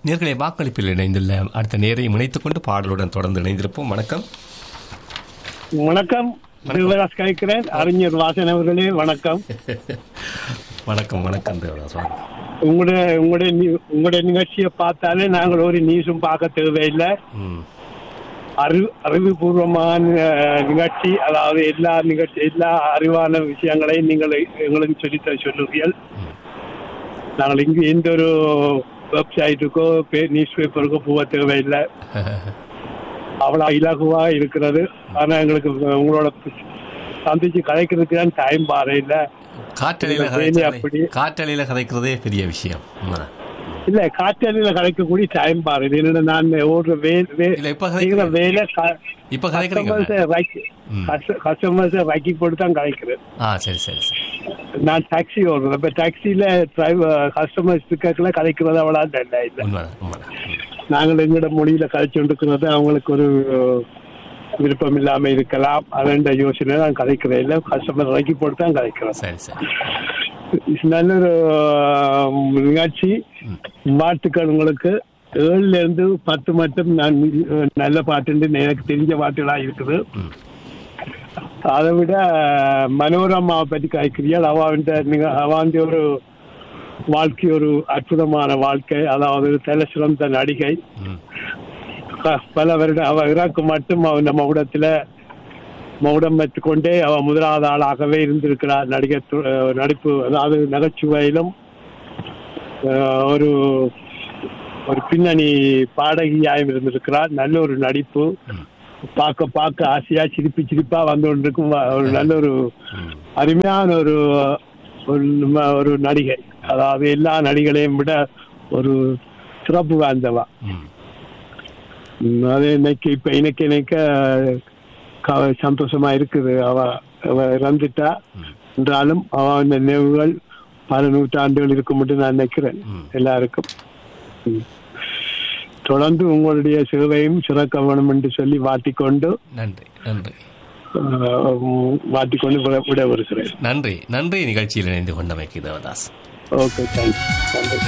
நேர்களை வாக்களிப்பில் இணைந்துள்ள அடுத்த நேரை இணைத்துக் கொண்டு பாடலுடன் தொடர்ந்து இணைந்திருப்போம் வணக்கம் வணக்கம் சிவராஜ் கேட்கிறேன் அறிஞர் வாசன் அவர்களே வணக்கம் வணக்கம் வணக்கம் தேவதாஸ் வாங்க. உங்களுடைய உங்களுடைய நி- உங்களுடைய நிகழ்ச்சியை பார்த்தாலே நாங்கள் ஒரு நியூஸும் பார்க்க தேவையில்லை ம் அறிவு அறிவுபூர்வமான அஹ், நிகழ்ச்சி அதாவது எல்லா நிகழ்ச்சி எல்லா அறிவான விஷயங்களையும் நீங்கள் எங்களுக்கு சொல்லித்த சொல்லுவீர்கள் நாங்கள் இங்கு எந்த ஒரு வெப்சைட்டுக்கோ நியூஸ் பேப்பருக்கோ போக தேவையில்லை அவ்வளோ இலகுவா இருக்கிறது ஆனா எங்களுக்கு உங்களோட சந்திச்சு கலைக்கிறதுக்கு தான் டைம் பாரு இல்லை காற்றலையில இந்த வேலி கதைச்சாலே- அப்படி. காற்றலையில கதைக்கிறதே பெரிய விஷயம் உண்மைதான். இல்ல காற்றலில கலைக்கக்கூடிய டைம் பாரு இது என்னன்னா நான் ஓடுற வேலை இல்ல, இப்ப செய்கிற கலைக்கிறேன். வேலை இப்ப கதைக்கிறீங்க ம். கஸ்டமர்ஸை ரக்கி போட்டு தான் கலைக்கிறேன் ஆ சரி சரி சரி நான் டாக்ஸி ஓடுறேன் இப்ப டாக்ஸில டிரைவர் கஸ்டமர்ஸ் இருக்கலாம் கலைக்கிறது அவ்வளோ இல்லை இல்லை உண்மைதான் உண்மைதான் ம். நாங்கள் எங்களோட மொழியில கலைச்சு கொண்டிருக்கிறது அவங்களுக்கு ஒரு விருப்பம் இல்லாம இருக்கலாம் அதன்ற யோசனை நான் கலைக்கிறேன் இல்லை கஸ்டமர் ரக்கி போட்டு தான் கலைக்கிறேன் சரி சரி நல்ல ஒரு ஆஹ், நிகழ்ச்சி வாழ்த்துக்கள் உங்களுக்கு ஏழுல இருந்து பத்து மட்டும் நான் அஹ், நல்ல பாட்டு எனக்கு தெரிஞ்ச பாட்டுகளா இருக்குது ம். அதை விட ஆஹ், மனோரமாவை பற்றி காய்க்கிறீர்கள் அவாவின் நீங்க அவாந்த ஒரு வாழ்க்கை ஒரு அற்புதமான வாழ்க்கை அதாவது தலை சிறந்த நடிகை ம். ப- பல வருடம் அவ இறக்கு மட்டும் அவ நம்ம மகுடத்துல மகுடம் வைத்துக்கொண்டே அவ முதலாவது ஆளாகவே இருந்திருக்கிறார் நடிகர் து- அஹ் நடிப்பு அதாவது நகைச்சுவையிலும் அஹ், ஒரு ஒரு பின்னணி பாடகியாயும் இருந்திருக்கிறார் நல்ல ஒரு நடிப்பு பார்க்க பார்க்க ஆசையா சிரிப்பு சிரிப்பா வந்து கொண்டிருக்கும் வ- ஒரு நல்ல ஒரு அருமையான ஒரு ஒரு ம- ஒரு நடிகை அதாவது எல்லா நடிகளையும் விட ஒரு சிறப்பு வாய்ந்தவா ம். ம், அது இன்னைக்கு இப்ப இன்னைக்கு இன்னைக்கு க- சந்தோஷமா இருக்குது அவ அவ இறந்துட்டா என்றாலும் அவ இந்த நினைவுகள் பல நூற்றாண்டுகள் இருக்கும் என்று நான் நினைக்கிறேன் ம். எல்லாருக்கும் ம். தொடர்ந்து உங்களுடைய சேவையும் சிறக்க வேணும் என்று சொல்லி வாட்டிக்கொண்டு நன்றி நன்றி அஹ், உம், வாட்டிக்கொண்டு விட- விட வருகிறேன் நன்றி நன்றி நிகழ்ச்சியில் இணைந்து கொண்டமைக்கு தேவதாஸ் ஓகே தேங்க்ஸ்